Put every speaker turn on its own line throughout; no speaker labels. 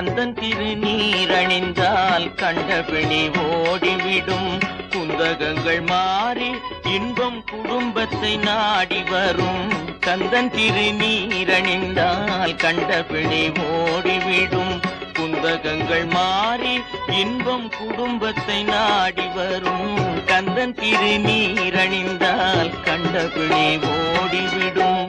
கந்தன் திருநீரணிந்தால் கண்டபிணி ஓடிவிடும் குந்தகங்கள் மாறி இன்பம் குடும்பத்தை நாடி வரும் கந்தன் திருநீரணிந்தால் கண்டபிணி ஓடிவிடும் குந்தகங்கள் மாறி இன்பம் குடும்பத்தை நாடி வரும் கந்தன் திருநீரணிந்தால் கண்டபிணி ஓடிவிடும்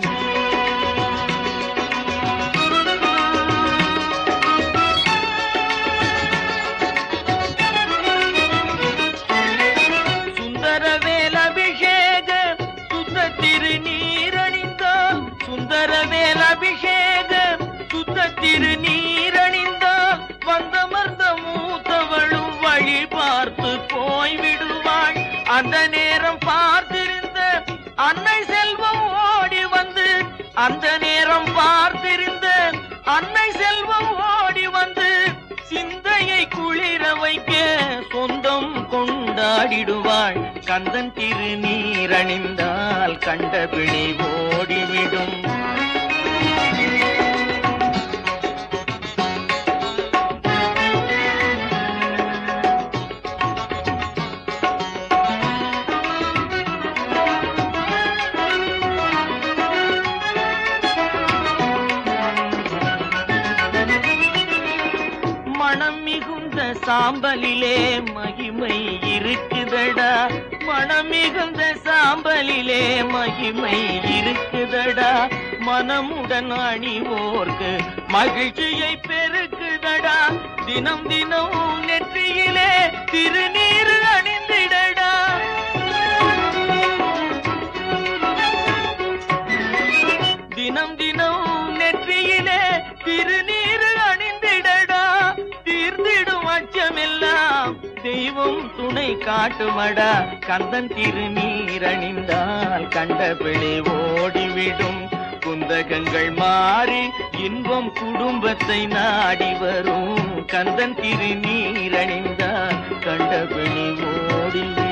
சுந்தரவேல் அபிஷேக சுத்த திருநீரணிந்தால் சுந்தரவேல் அபிஷேக சுத்த திருநீரணிந்தால் வந்தமர்ந்த மூத்தவளும் வழி பார்த்து போய்விடுவாள் அந்த நேரம் பார்த்திருந்த அன்னை செல்வம் ஓடி வந்து அந்த நேரம் பார்த்திருந்த அன்னை செல்வம் ஓடி வந்து சிந்தையை குளிர வைக்க சொந்தம் கொண்டாடிடுவாள் கந்தன் திருநீரணிந்தால் கண்டபிணி ஓடிவிடும் மனம் மிகுந்த சாம்பலிலே மகிமை இருக்குதடா மனம் மிகுந்த சாம்பலிலே மகிமை இருக்குதடா மனமுடன் அணிவோர்க்கு மகிழ்ச்சியை பெருக்குதடா தினம் தினம் நெற்றியிலே திருநீர் அணிந்திடடா தினம் தினம் நெற்றியிலே திருநீர் அணிந்திடடா தீர்ந்திடும் அச்சமெல்லாம் தெய்வம் துணை காட்டுமடா கந்தன் திருநீர் அணிந்தால் கண்டபிழை ஓடிவிடும் குந்தகங்கள் மாறி இன்பம் குடும்பத்தை நாடி வரும் கந்தன் திருநீர் அணிந்தால் கண்டபிழை ஓடிவிடும்